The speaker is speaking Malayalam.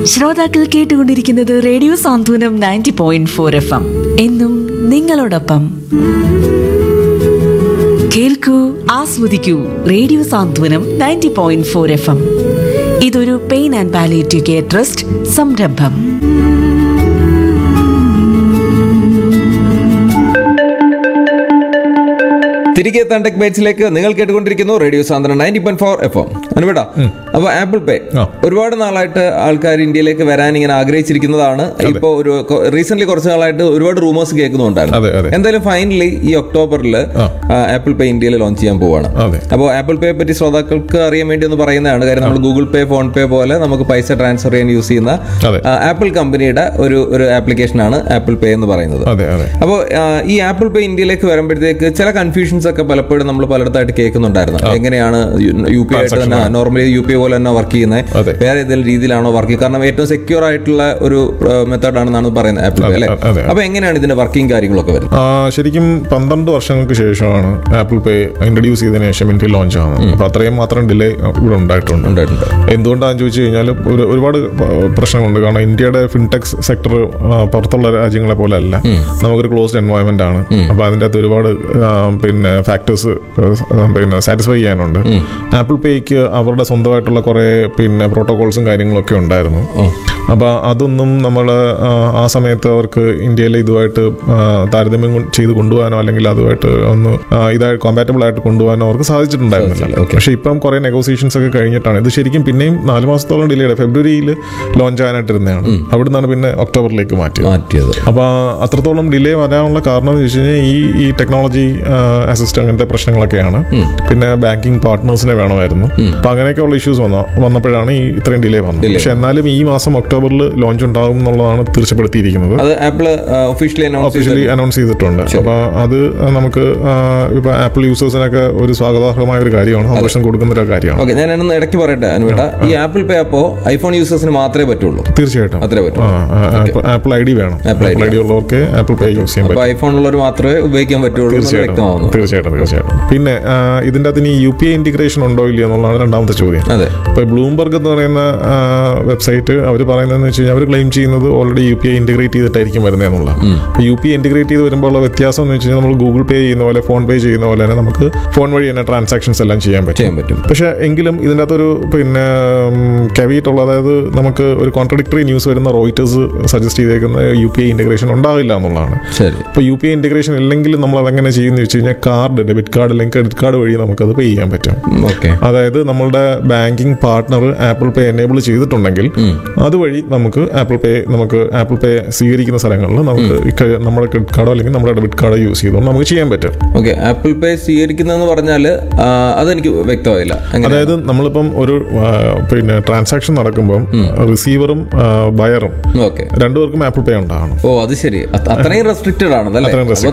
ശ്രോതാക്കൾ കേട്ടുകൊണ്ടിരിക്കുന്നത് radio Santhwanam ninety point four F M എന്നും നിങ്ങളോടൊപ്പം കേൾക്കൂ ആസ്വദിക്കൂ radio Santhwanam ninety point four F M ഇതൊരു pain and palliative care trust സംരംഭം തിരികെ തണ്ടക് മേറ്റ്സിലേക്ക് നിങ്ങൾ കേട്ടുകൊണ്ടിരിക്കുന്നു റേഡിയോ സാന്ദ്രൻ ninety point four F M അനുവേടാ അപ്പൊ ആപ്പിൾ പേ ആ. ഒരുപാട് നാളായിട്ട് ആൾക്കാർ ഇന്ത്യയിലേക്ക് വരാൻ ഇങ്ങനെ ആഗ്രഹിച്ചിരിക്കുന്നതാണ് ഇപ്പൊ ഒരു റീസെന്റ് കുറച്ച് നാളായിട്ട് ഒരുപാട് റൂമേഴ്സ് അതെ, കേൾക്കുന്നുണ്ടായിരുന്നു അതെ. എന്തായാലും ഫൈനലി ഈ ഒക്ടോബറിൽ ആപ്പിൾ പേ ഇന്ത്യയിൽ ലോഞ്ച് ചെയ്യാൻ പോവാണ് അതെ. അപ്പോൾ ആപ്പിൾ പേ പറ്റി ശ്രോതാക്കൾക്ക് അറിയാൻ വേണ്ടി ഒന്ന് പറയുന്നതാണ് കാര്യം നമ്മൾ ഗൂഗിൾ പേ ഫോൺ പേ പോലെ നമുക്ക് പൈസ ട്രാൻസ്ഫർ ചെയ്യാൻ യൂസ് ചെയ്യുന്ന അതെ. ആ, ആപ്പിൾ കമ്പനിയുടെ ഒരു ഒരു ആപ്ലിക്കേഷനാണ് ആപ്പിൾ പേ എന്ന് പറയുന്നത് അതെ അതെ അപ്പോൾ ഈ ആപ്പിൾ പേ ഇന്ത്യയിലേക്ക് വരുമ്പോഴത്തേക്ക് ചില കൺഫ്യൂഷൻസ് ഒക്കെ പലപ്പോഴും നമ്മൾ പലയിടത്തായിട്ട് കേൾക്കുന്നുണ്ടായിരുന്നു എങ്ങനെയാണ് യു പി ആയിട്ട് തന്നെ നോർമലി യു പി പോലെ തന്നെ വർക്ക് അതെ. ചെയ്യുന്നത് വേറെ ഏതെങ്കിലും രീതിയിലാണോ വർക്ക് ചെയ്യുക കാരണം ഏറ്റവും സെക്യൂർ ആയിട്ടുള്ള ഒരു മെത്തേഡ് ആണെന്നാണ് പറയുന്നത് ആപ്പിൾ പേ അല്ലേ അതെ, അതെ. അപ്പൊ എങ്ങനെയാണ് ഇതിന്റെ വർക്കിംഗ് കാര്യങ്ങളൊക്കെ വരുന്നത് ആ, ശരിക്കും പന്ത്രണ്ട് വർഷങ്ങൾക്ക് ശേഷമാണ് ആപ്പിൾ പേ ഇൻട്രൊഡ്യൂസ് ചെയ്തതിനു ശേഷം ഇന്ത്യയിൽ ലോഞ്ച് ആവുന്നത് അപ്പൊ അത്രയും മാത്രം ഡിലേ ഇവിടെ ഉണ്ടായിട്ടുണ്ട് ഉണ്ടായിട്ടുണ്ട് എന്തുകൊണ്ടാണെന്ന് ചോദിച്ചു കഴിഞ്ഞാൽ ഒരു ഒരുപാട് പ- പ്രശ്നങ്ങളുണ്ട് കാരണം ഇന്ത്യയുടെ ഫിൻടെക്സ് സെക്ടർ പുറത്തുള്ള രാജ്യങ്ങളെ പോലെ അല്ല നമുക്കൊരു ക്ലോസ്ഡ് എൻവയോൺമെന്റ് ആണ് അപ്പൊ അതിൻ്റെ അകത്ത് ഒരുപാട് ആ, പിന്നെ ഫാക്ടേഴ്സ് പിന്നെ സാറ്റിസ്ഫൈ ചെയ്യാനുണ്ട് ആപ്പിൾ പേയ്ക്ക് അവരുടെ സ്വന്തമായിട്ടുള്ള കുറെ പിന്നെ പ്രോട്ടോകോൾസും കാര്യങ്ങളൊക്കെ ഉണ്ടായിരുന്നു അപ്പൊ അതൊന്നും നമ്മൾ ആ സമയത്ത് അവർക്ക് ഇന്ത്യയിലെ ഇതുമായിട്ട് ആ, താരതമ്യം കൊണ്ട് ചെയ്ത് കൊണ്ടുപോകാനോ അല്ലെങ്കിൽ അതുമായിട്ട് ഒന്ന് ആ, ഇതായി കോമ്പാറ്റബിൾ ആയിട്ട് കൊണ്ടുപോകാനോ അവർക്ക് സാധിച്ചിട്ടുണ്ടായിരുന്നില്ല പക്ഷെ ഇപ്പം കുറെ നെഗോസിയേഷൻസ് ഒക്കെ കഴിഞ്ഞിട്ടാണ് ഇത് ശരിക്കും പിന്നെയും നാല് മാസത്തോളം ഡിലേ ഫെബ്രുവരിയിൽ ലോഞ്ച് ആകാനായിട്ടിരുന്നതാണ് അവിടെ നിന്നാണ് പിന്നെ ഒക്ടോബറിലേക്ക് മാറ്റിയത് മാറ്റിയത് അപ്പൊ അത്രത്തോളം ഡിലേ വരാനുള്ള കാരണം എന്ന് വെച്ച് കഴിഞ്ഞാൽ ഈ ഈ ടെക്നോളജി അസിസ്റ്റ് അങ്ങനത്തെ പ്രശ്നങ്ങളൊക്കെയാണ് പിന്നെ ബാങ്കിങ് പാർട്ട്നേഴ്സിനെ വേണമായിരുന്നു അപ്പൊ അങ്ങനെയൊക്കെയുള്ള ഇഷ്യൂസ് വന്ന വന്നപ്പോഴാണ് ഈ ഇത്രയും ഡിലേ വന്നത് പക്ഷെ എന്നാലും ഈ മാസം ഒക്ടോബറിൽ ലോഞ്ച് ഉണ്ടാകും എന്നുള്ളതാണ് തീർച്ചപ്പെടുത്തിയിരിക്കുന്നത് അത് Apple officially announce officially announce ചെയ്തിട്ടുണ്ട് അപ്പൊ അത് നമുക്ക് ആ, ഇപ്പൊ ആപ്പിൾ യൂസേഴ്സിനൊക്കെ ഒരു സ്വാഗതാർഹമായ ഒരു കാര്യമാണ് സന്തോഷം കൊടുക്കുന്ന ഒരു കാര്യമാണ് ഓക്കെ ഞാൻ ഒന്ന് ഇടയ്ക്ക് പറയട്ടെ അനുവേട്ട ഈ ആപ്പിൾ പേ അപ്പോ ഐഫോൺ യൂസേഴ്സിന് മാത്രമേ പറ്റുള്ളൂ തീർച്ചയായിട്ടും അത്രേ പറ്റൂ ആ, ആ, ആപ്പിൾ- ആപ്പിൾ ഐ ഡി വേണം ആപ്പിൾ ആപ്പിൾ ഐ ഡി ഉള്ളവർക്ക് ആപ്പിൾ പേ യൂസ് ചെയ്യാൻ പറ്റും അപ്പൊ ഐഫോൺ ഉള്ളവർ മാത്രമേ ഉപയോഗിക്കാൻ പറ്റുള്ളൂ എന്ന് തീർച്ചയായിട്ടും വ്യക്തമാവുന്നു തീർച്ചയായിട്ടും തീർച്ചയായിട്ടും പിന്നെ ആ, ഇതിന്റെ അകത്ത് ഇനി യു പി ഐ ഇന്റിഗ്രേഷൻ ഉണ്ടോ ഇല്ലയോ എന്നുള്ളതാണ് രണ്ടാമത്തെ ചോദ്യം അതെ ഇപ്പൊ ബ്ലൂംബർഗ് എന്ന് പറയുന്ന വെബ്സൈറ്റ് അവർ പറയുന്നതെന്ന് വെച്ച് കഴിഞ്ഞാൽ അവർ ക്ലെയിം ചെയ്യുന്നത് already U P I integrate ചെയ്തിട്ടായിരിക്കും വരുന്നത് എന്നുള്ള യു പി ഐ ഇന്റഗ്രേറ്റ് ചെയ്ത് വരുമ്പോൾ ഉള്ള വ്യത്യാസം എന്ന് വെച്ച് കഴിഞ്ഞാൽ നമ്മൾ ഗൂഗിൾ പേ ചെയ്യുന്ന പോലെ ഫോൺ പേ ചെയ്യുന്ന പോലെ തന്നെ നമുക്ക് ഫോൺ വഴി തന്നെ ട്രാൻസാക്ഷൻസ് എല്ലാം ചെയ്യാൻ പറ്റും ചെയ്യാൻ പറ്റും പക്ഷെ എങ്കിലും ഇതിൻ്റെ അകത്തൊരു പിന്നെ കവിയിട്ട് ഉള്ള അതായത് നമുക്ക് ഒരു കോൺട്രഡിക്ടറി ന്യൂസ് വരുന്ന റോയിറ്റേഴ്സ് സജസ്റ്റ് ചെയ്തേക്കുന്ന യു പി ഐ ഇന്റഗ്രേഷൻ ഉണ്ടാവില്ല എന്നുള്ളതാണ് ശരി ഇപ്പോൾ യു പി ഐ ഇന്റഗ്രേഷൻ ഇല്ലെങ്കിൽ നമ്മൾ അതെങ്ങനെ ചെയ്യുന്നു വെച്ച് കഴിഞ്ഞാൽ കാർഡ് ഡെബിറ്റ് കാർഡ് അല്ലെങ്കിൽ ക്രെഡിറ്റ് കാർഡ് വഴി നമുക്കത് പേ ചെയ്യാൻ പറ്റും ഓക്കെ അതായത് നമ്മളുടെ banking partner Apple Pay enable ചെയ്തിട്ടുണ്ടെങ്കിൽ അതുവഴി നമുക്ക് ആപ്പിൾ പേ നമുക്ക് ആപ്പിൾ പേ സ്വീകരിക്കുന്ന സ്ഥലങ്ങളിൽ നമുക്ക് ഈ ക- നമ്മുടെ ക്രെഡിറ്റ് കാർഡോ അല്ലെങ്കിൽ നമ്മുടെ ഡെബിറ്റ് കാർഡോ യൂസ് ചെയ്തുകൊണ്ട് നമുക്ക് ചെയ്യാൻ പറ്റും ഓക്കെ ആപ്പിൾ പേ സ്വീകരിക്കുന്നതെന്ന് പറഞ്ഞാൽ അതെനിക്ക് വ്യക്തമായില്ല എങ്ങനെ അതായത് നമ്മളിപ്പം ഒരു ആ, പിന്നെ ട്രാൻസാക്ഷൻ നടക്കുമ്പം റിസീവറും ബയറും ഓക്കെ രണ്ടുപേർക്കും ആപ്പിൾ പേ ഉണ്ടാകണം ഓ അത് ശരി അത് അത്രയും റെസ്ട്രിക്റ്റഡ് ആണല്ലേ അത്രയും അപ്പൊ